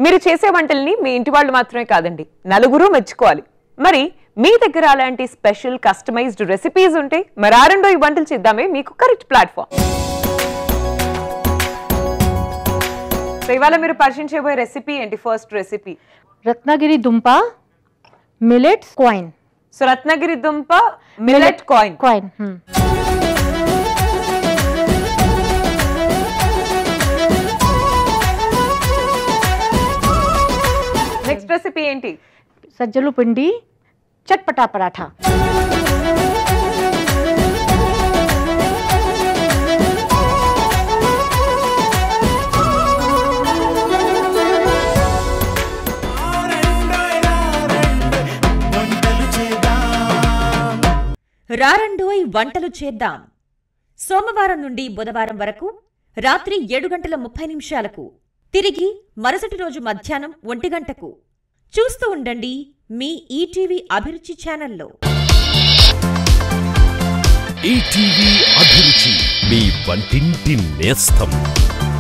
మీరు చేసే వంటల్ని మీ ఇంటి వాళ్ళు మాత్రమే కాదండి నలుగురు మెచ్చుకోవాలి మరి మీ దగ్గర అలాంటి స్పెషల్ కస్టమైజ్డ్ రెసిపీస్ ఉంటే మరి ఆ రెండో ఈ వంటలు చేద్దామే మీకు కరెక్ట్ ప్లాట్ఫామ్ సో ఇవాళ మీరు పరిచయం చేయబోయే రెసిపీ ఏంటి ఫస్ట్ రెసిపీ రత్నగిరి దుంప మిలెట్స్ కాయిన్ సో రత్నగిరి దుంప millet coin coin next recipe ఏంటి సజ్జలు పిండి చట్పటా పరాఠా రారండోయ్ వంటలు చేద్దాం సోమవారం నుండి బుధవారం వరకు రాత్రి ఏడు గంటల ముప్పై నిమిషాలకు తిరిగి మరుసటి రోజు మధ్యాహ్నం ఒంటి గంటకు చూస్తూ ఉండండి మీ ఈటీవీ అభిరుచి ఛానల్లో ఈటీవీ అభిరుచి మీ వంటింటి నేస్తం